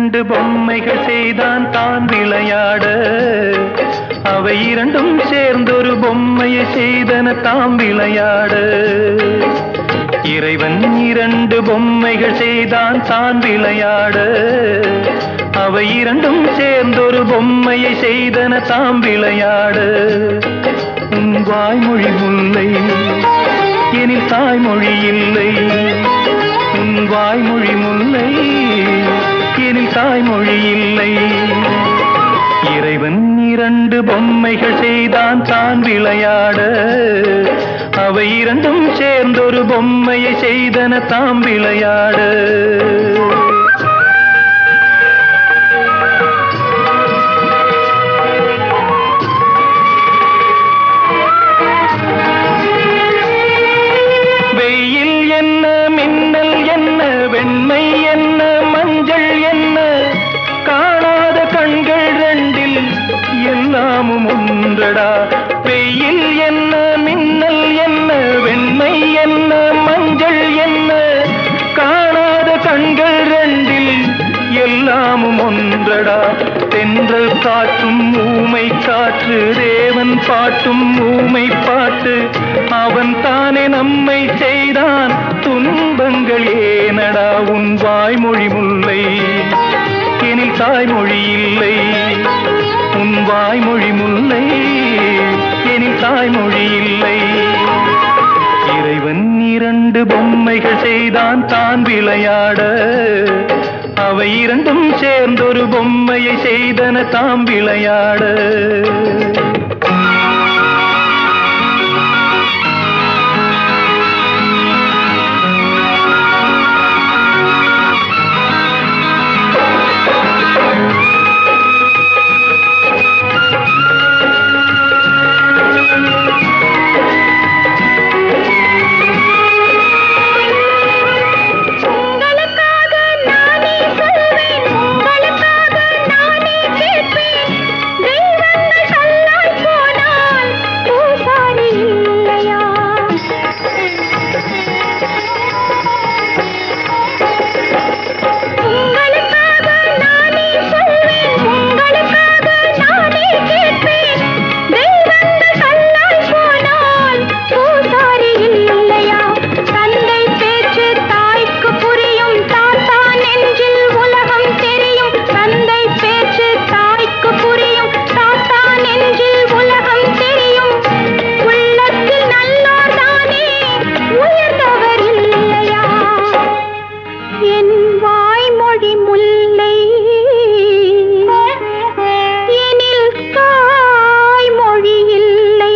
இரண்டு பொம்மைகள் செய்தான் தான் விளையாட அவை இரண்டும் சேர்ந்தொரு பொம்மையை செய்தன தாம் விளையாட இறைவன் இரண்டு பொம்மைகள் செய்தான் தான் விளையாட அவை இரண்டும் சேர்ந்தொரு பொம்மையை செய்தன தாம் விளையாட உன் வாய்மொழி முல்லை எனில் தாய்மொழி இல்லை உன் வாய்மொழி முல்லை எனில் தாய்மொழி இல்லை இறைவன் இரண்டு பொம்மைகள் செய்தான் தான் விளையாட அவை இரண்டும் சேர்ந்தொரு பொம்மையை செய்தன தாம் விளையாட வெயில் என்ன மின்னல் என்ன வெண்மை என்ன மஞ்சள் என்ன காணாத கண்கள் ரெண்டில் எல்லாமும் ஒன்றடா வெயில் என்ன மின்னல் என்ன வெண்மை என்ன மஞ்சள் என்ன காணாத கண்கள் ரெண்டில் எல்லாமும் ஒன்றடா தென்றல் காற்றும் ஊமை காற்று தேவன் பாட்டும் ஊமை பாட்டு அவன் தானே நம்மை செய்தான் துன்பங்கள் ஏனடா உன் வாய்மொழி முல்லை எனில் தாய்மொழி இல்லை உன் வாய்மொழி முல்லை எனில் தாய்மொழி இல்லை இறைவன் இரண்டு பொம்மைகள் செய்தான் தான் விளையாட அவை இரண்டும் சேர்ந்தொரு பொம்மையை செய்தன தாம் விளையாட உங்களுக்காக நானே சொல்வேன் உங்களுக்காக நானே கேட்பேன் தெய்வங்கள் சொல்லாய் போனால் பூசாரி இல்லையா உங்களுக்காக நானே சொல்வேன் உங்களுக்காக நானே கேட்பேன் தெய்வங்கள் சொல்லாய் போனால் பூசாரி இல்லையா தந்தை பேச்சு தாய்க்கு புரியும் தாத்தா நெஞ்சில் உலகம் தெரியும் தந்தை பேச்சு தாய்க்கு புரியும் தாத்தா நெஞ்சில் உலகம் தெரியும் உள்ளத்தில் நல்லோர் தானே உயர்ந்தவர் இல்லையா என் வாய்மொழி முல்லை எனில் தாய்மொழி இல்லை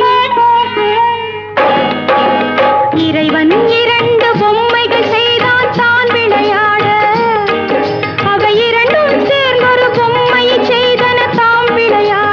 இறைவன் இரண்டு பொம்மைகள் செய்தான் தான் விளையாட அவை இரண்டும் சேர்ந்தொரு பொம்மையை செய்தன தாம் விளையாட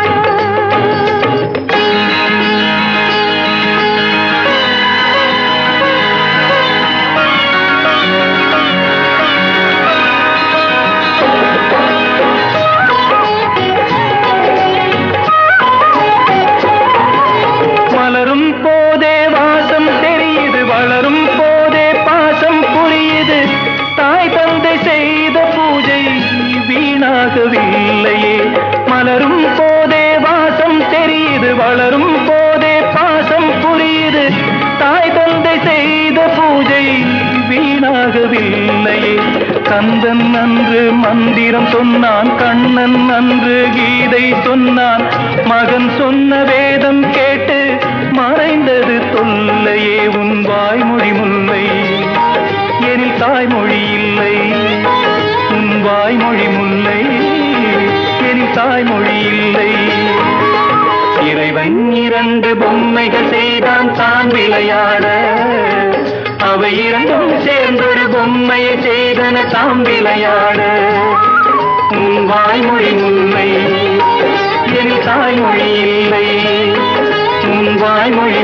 மலரும் போதே வாசம் தெரியுது வளரும் போதே பாசம் புரியுது தாய் தந்தை செய்த பூஜை வீணாகவில்லையே மலரும் போதே வாசம் தெரியுது வளரும் போதே பாசம் புரியுது தாய் தந்தை செய்த பூஜை வீணாகவில்லையே கந்தன் அன்று மந்திரம் சொன்னான் கண்ணன் அன்று கீதை சொன்னான் மகன் சொன்ன வேதம் கேட்டு மறைந்தது தொல்லையே உன் வாய்மொழி முல்லை எனில் தாய்மொழி இல்லை உன் வாய்மொழி முல்லை எனில் தாய்மொழி இல்லை இறைவன் இரண்டு பொம்மைகள் செய்தான் தான் விளையாட அவை இரண்டும் சேர்ந்தொரு பொம்மையை செய்தன தாம் விளையாட உன் வாய்மொழி முல்லை என் தாய்மொழி இல்லை உன் வாய்மொழி